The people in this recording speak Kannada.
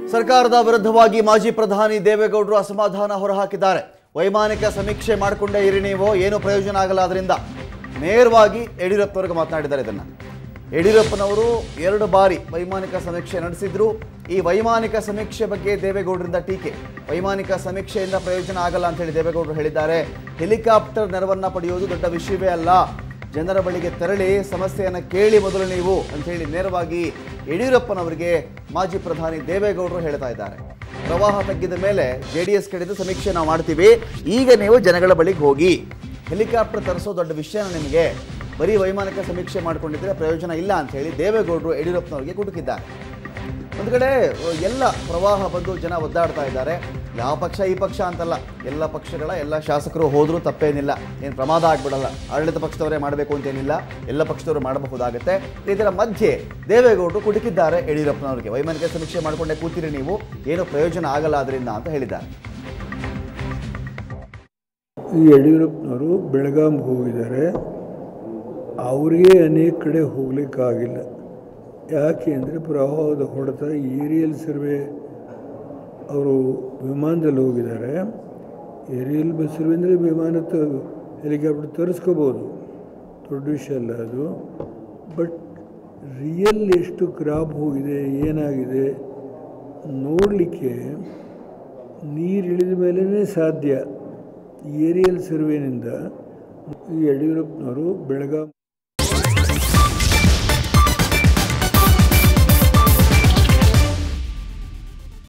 ಸರ್ಕಾರದ ವಿರುದ್ಧವಾಗಿ ಮಾಜಿ ಪ್ರಧಾನಿ ದೇವೇಗೌಡರು ಅಸಮಾಧಾನ ಹೊರಹಾಕಿದ್ದಾರೆ ವೈಮಾನಿಕ ಸಮೀಕ್ಷೆ ಮಾಡಿಕೊಂಡೇ ಇರಿ ನೀವು ಏನು ಪ್ರಯೋಜನ ಆಗಲ್ಲ ಅದರಿಂದ ನೇರವಾಗಿ ಯಡಿಯೂರಪ್ಪನವ್ರಿಗೆ ಮಾತನಾಡಿದ್ದಾರೆ ಇದನ್ನು ಯಡಿಯೂರಪ್ಪನವರು ಎರಡು ಬಾರಿ ವೈಮಾನಿಕ ಸಮೀಕ್ಷೆ ನಡೆಸಿದ್ರು ಈ ವೈಮಾನಿಕ ಸಮೀಕ್ಷೆ ಬಗ್ಗೆ ದೇವೇಗೌಡರಿಂದ ಟೀಕೆ ವೈಮಾನಿಕ ಸಮೀಕ್ಷೆಯಿಂದ ಪ್ರಯೋಜನ ಆಗಲ್ಲ ಅಂತ ಹೇಳಿ ದೇವೇಗೌಡರು ಹೇಳಿದ್ದಾರೆ ಹೆಲಿಕಾಪ್ಟರ್ ನೆರವನ್ನ ಪಡೆಯುವುದು ದೊಡ್ಡ ವಿಷಯವೇ ಅಲ್ಲ ಜನರ ಬಳಿಗೆ ತೆರಳಿ ಸಮಸ್ಯೆಯನ್ನು ಕೇಳಿ ಮೊದಲು ನೀವು ಅಂತ ಹೇಳಿ ನೇರವಾಗಿ ಯಡಿಯೂರಪ್ಪನವರಿಗೆ ಮಾಜಿ ಪ್ರಧಾನಿ ದೇವೇಗೌಡರು ಹೇಳ್ತಾ ಇದ್ದಾರೆ ಪ್ರವಾಹ ತಗ್ಗಿದ ಮೇಲೆ ಜೆ ಡಿ ಎಸ್ ಕಡೆದು ಸಮೀಕ್ಷೆ ನಾವು ಮಾಡ್ತೀವಿ ಈಗ ನೀವು ಜನಗಳ ಬಳಿಗೆ ಹೋಗಿ ಹೆಲಿಕಾಪ್ಟರ್ ತರಿಸೋ ದೊಡ್ಡ ವಿಷಯನ ನಿಮಗೆ ಬರೀ ವೈಮಾನಿಕ ಸಮೀಕ್ಷೆ ಮಾಡ್ಕೊಂಡಿದ್ರೆ ಪ್ರಯೋಜನ ಇಲ್ಲ ಅಂತ ಹೇಳಿ ದೇವೇಗೌಡರು ಯಡಿಯೂರಪ್ಪನವರಿಗೆ ಕುಟುಕಿದ್ದಾರೆ ಒಂದು ಕಡೆ ಎಲ್ಲ ಪ್ರವಾಹ ಬಂದು ಜನ ಒದ್ದಾಡ್ತಾ ಇದ್ದಾರೆ ಯಾವ ಪಕ್ಷ ಈ ಪಕ್ಷ ಅಂತಲ್ಲ ಎಲ್ಲ ಪಕ್ಷಗಳ ಎಲ್ಲ ಶಾಸಕರು ಹೋದರೂ ತಪ್ಪೇನಿಲ್ಲ ಏನು ಪ್ರಮಾದ ಆಗ್ಬಿಡಲ್ಲ ಆಡಳಿತ ಪಕ್ಷದವರೇ ಮಾಡಬೇಕು ಅಂತೇನಿಲ್ಲ ಎಲ್ಲ ಪಕ್ಷದವರು ಮಾಡಬಹುದಾಗುತ್ತೆ ಇದರ ಮಧ್ಯೆ ದೇವೇಗೌಡರು ಕುಟುಕಿದ್ದಾರೆ ಯಡಿಯೂರಪ್ಪನವರಿಗೆ ವೈಮಾನಿಕ ಸಮೀಕ್ಷೆ ಮಾಡಿಕೊಂಡೇ ಕೂತಿರಿ ನೀವು ಏನು ಪ್ರಯೋಜನ ಆಗಲ್ಲ ಅದರಿಂದ ಅಂತ ಹೇಳಿದ್ದಾರೆ ಈ ಯಡಿಯೂರಪ್ಪನವರು ಬೆಳಗಾಂಗೆ ಹೋಗಿದ್ದಾರೆ ಅವರಿಗೆ ಅನೇಕ ಕಡೆ ಹೋಗ್ಲಿಕ್ಕಾಗಿಲ್ಲ ಯಾಕೆ ಅಂದರೆ ಪ್ರವಾಹದ ಹೊಡೆತ ಏರಿಯಲ್ ಸರ್ವೆ ಅವರು ವಿಮಾನದಲ್ಲಿ ಹೋಗಿದ್ದಾರೆ ಏರಿಯಲ್ ಬಸ್ ಸರ್ವೆ ಅಂದರೆ ವಿಮಾನ ತ ಹೆಲಿಕಾಪ್ಟರ್ ತರಿಸ್ಕೋಬೋದು ದೊಡ್ಡ ವಿಷಯ ಅಲ್ಲ ಅದು ಬಟ್ ರಿಯಲ್ ಎಷ್ಟು ಕ್ರಾಪ್ ಹೋಗಿದೆ ಏನಾಗಿದೆ ನೋಡಲಿಕ್ಕೆ ನೀರು ಇಳಿದ ಮೇಲೇ ಸಾಧ್ಯ ಏರಿಯಲ್ ಸರ್ವೇನಿಂದ ಈ ಯಡಿಯೂರಪ್ಪನವರು ಬೆಳಗಾಂ